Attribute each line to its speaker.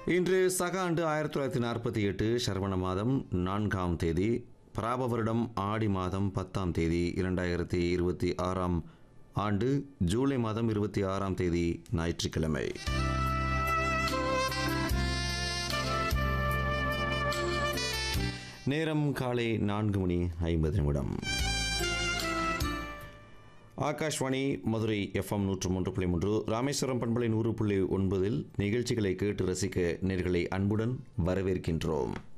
Speaker 1: இன்று சக ஆண்டு ஆயிரத்தி தொள்ளாயிரத்தி நாற்பத்தி எட்டு சரவண மாதம் நான்காம் தேதி பிராப வருடம் ஆடி மாதம் பத்தாம் தேதி இரண்டாயிரத்தி இருபத்தி ஆறாம் ஆண்டு ஜூலை மாதம் இருபத்தி ஆறாம் தேதி ஞாயிற்றுக்கிழமை நேரம் காலை நான்கு மணி ஐம்பது நிமிடம் ஆகாஷ்வாணி மதுரை எஃப்எம் நூற்று மூன்று புள்ளி மூன்று ராமேஸ்வரம் பண்பலை நூறு புள்ளி ஒன்பதில் நிகழ்ச்சிகளை கேட்டு ரசிக்க நேர்களை அன்புடன் வரவேற்கின்றோம்